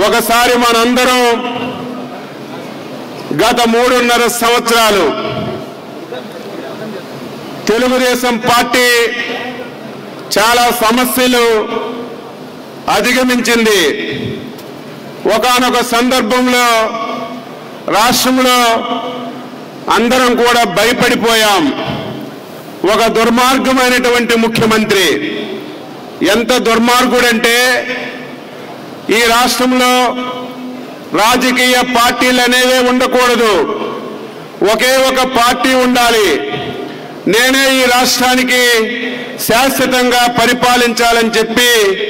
ఒకసారి మనందరం గత మూడున్నర సంవత్సరాలు తెలుగుదేశం పార్టీ చాలా సమస్యలు అధిగమించింది ఒకానొక సందర్భంలో రాష్ట్రంలో అందరం కూడా భయపడిపోయాం ఒక దుర్మార్గమైనటువంటి ముఖ్యమంత్రి ఎంత దుర్మార్గుడంటే ఈ రాష్ట్రంలో రాజకీయ పార్టీలు అనేవే ఉండకూడదు ఒకే ఒక పార్టీ ఉండాలి నేనే ఈ రాష్ట్రానికి శాశ్వతంగా పరిపాలించాలని చెప్పి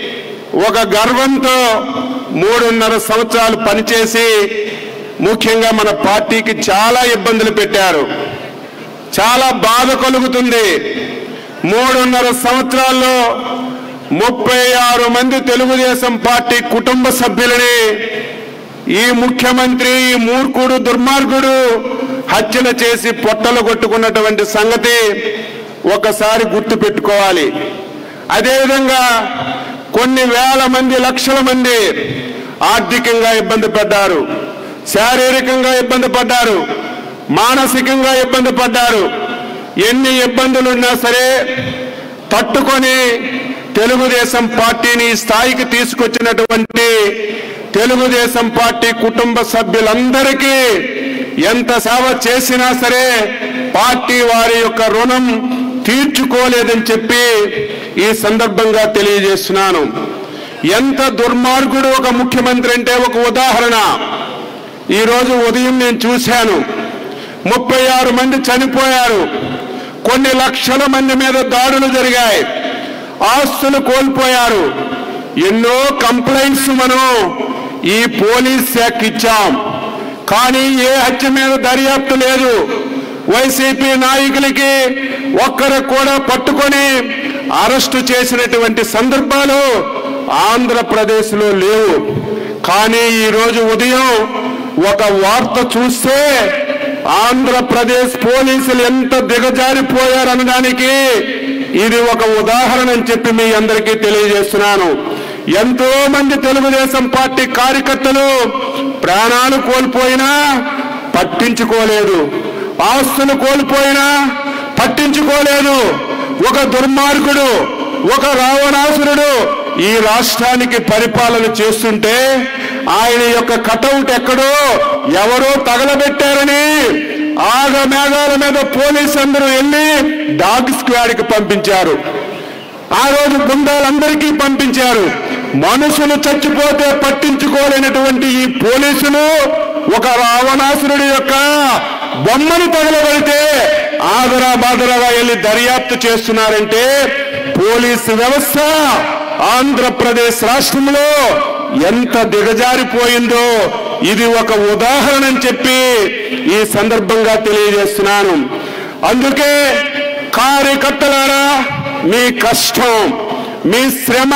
ఒక గర్వంతో మూడున్నర సంవత్సరాలు పనిచేసి ముఖ్యంగా మన పార్టీకి చాలా ఇబ్బందులు పెట్టారు చాలా బాధ కలుగుతుంది మూడున్నర సంవత్సరాల్లో ముప్పై ఆరు మంది తెలుగుదేశం పార్టీ కుటుంబ సభ్యులని ఈ ముఖ్యమంత్రి ఈ మూర్ఖుడు దుర్మార్గుడు హత్యలు చేసి పొట్టలు కొట్టుకున్నటువంటి సంగతి ఒకసారి గుర్తు పెట్టుకోవాలి అదేవిధంగా కొన్ని వేల మంది లక్షల మంది ఆర్థికంగా ఇబ్బంది పడ్డారు శారీరకంగా ఇబ్బంది పడ్డారు మానసికంగా ఇబ్బంది పడ్డారు ఎన్ని ఇబ్బందులున్నా సరే తట్టుకొని తెలుగుదేశం పార్టీని ఈ స్థాయికి తీసుకొచ్చినటువంటి తెలుగుదేశం పార్టీ కుటుంబ సభ్యులందరికీ ఎంత సేవ చేసినా సరే పార్టీ వారి యొక్క రుణం తీర్చుకోలేదని చెప్పి ఈ సందర్భంగా తెలియజేస్తున్నాను ఎంత దుర్మార్గుడు ఒక ముఖ్యమంత్రి అంటే ఒక ఉదాహరణ ఈరోజు ఉదయం నేను చూశాను ముప్పై ఆరు మంది చనిపోయారు కొన్ని లక్షల మంది మీద దాడులు జరిగాయి ఆస్తులు కోల్పోయారు ఎన్నో కంప్లైంట్స్ మనం ఈ పోలీస్ శాఖ ఇచ్చాం కానీ ఏ హత్య మీద దర్యాప్తు లేదు వైసీపీ నాయకులకి ఒక్కరు కూడా పట్టుకొని అరెస్టు చేసినటువంటి సందర్భాలు ఆంధ్రప్రదేశ్లో లేవు కానీ ఈరోజు ఉదయం ఒక వార్త చూస్తే ఆంధ్రప్రదేశ్ పోలీసులు ఎంత దిగజారిపోయారనడానికి ఇది ఒక ఉదాహరణ అని చెప్పి మీ అందరికీ తెలియజేస్తున్నాను ఎంతో మంది తెలుగుదేశం పార్టీ కార్యకర్తలు ప్రాణాలు కోల్పోయినా పట్టించుకోలేదు ఆస్తులు కోల్పోయినా పట్టించుకోలేదు ఒక దుర్మార్గుడు ఒక రావణాసురుడు ఈ రాష్ట్రానికి పరిపాలన చేస్తుంటే ఆయన యొక్క కటౌట్ ఎక్కడో ఎవరో తగలబెట్టారని ఆగ మేఘాల మీద పోలీసు అందరూ వెళ్ళి డాగ్ స్క్వాడ్ కి పంపించారు ఆ రోజు బృందాలందరికీ పంపించారు మనుషులు చచ్చిపోతే పట్టించుకోలేనటువంటి ఈ పోలీసులు ఒక రావణాసురుడి యొక్క బొమ్మను తగలబడితే ఆదరా బాదరాగా వెళ్ళి దర్యాప్తు చేస్తున్నారంటే పోలీసు వ్యవస్థ ఆంధ్రప్రదేశ్ రాష్ట్రంలో ఎంత దిగజారిపోయిందో ఇది ఒక ఉదాహరణ అని చెప్పి ఈ సందర్భంగా తెలియజేస్తున్నాను అందుకే కార్యకర్తలారా మీ కష్టం మీ శ్రమ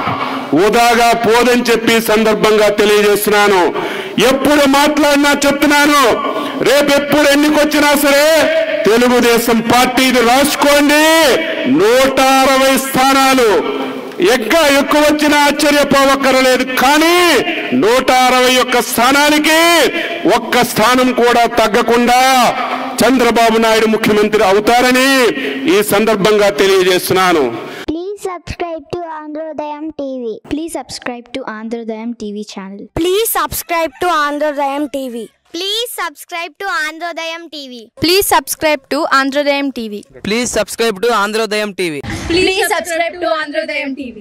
వృధాగా పోదని చెప్పి ఈ సందర్భంగా తెలియజేస్తున్నాను ఎప్పుడు మాట్లాడినా చెప్తున్నాను రేపు ఎప్పుడు ఎన్నికొచ్చినా సరే తెలుగుదేశం పార్టీ ఇది రాసుకోండి నూట అరవై స్థానాలు ఇంకా ఎక్కువ వచ్చినా ఆశ్చర్యపోవక్కరలేదు కానీ నూట అరవై ఒక్క స్థానానికి ఒక్క స్థానం కూడా తగ్గకుండా చంద్రబాబు నాయుడు ముఖ్యమంత్రి అవుతారని ఈ సందర్భంగా తెలియజేస్తున్నాను Please subscribe to Androdayam TV. Please subscribe to Androdayam TV channel. Please subscribe to Androdayam TV. Please subscribe to Androdayam TV. Please subscribe to Androdayam TV. Please subscribe to Androdayam TV. Please subscribe to Androdayam TV.